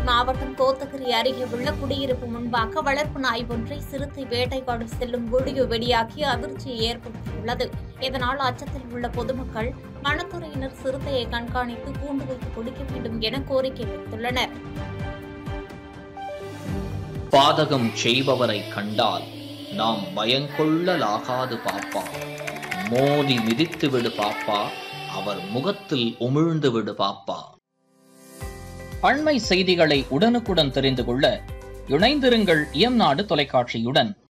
திருப்பத்தூர் மாவட்டம் கோத்தகிரி அருகே உள்ள குடியிருப்பு முன்பாக வளர்ப்பு நாய் ஒன்றை சிறுத்தை வேட்டையாட செல்லும் வீடியோ வெளியாகி அதிர்ச்சியை ஏற்படுத்தியுள்ளது இதனால் அச்சத்தில் உள்ள பொதுமக்கள் வனத்துறையினர் சிறுத்தையை கண்காணித்து கூண்டு வைத்து பிடிக்க வேண்டும் என கோரிக்கை வைத்துள்ளனர் பாதகம் செய்பவரை கண்டால் நாம் பயங்கொள்ளலாகாது பாப்பா மோதி மிதித்து விடு பாப்பா அவர் முகத்தில் உமிழ்ந்து விடு பாப்பா அண்மை செய்திகளை உடனுக்குடன் தெரிந்து கொள்ள இணைந்திருங்கள் இயம்நாடு தொலைக்காட்சியுடன்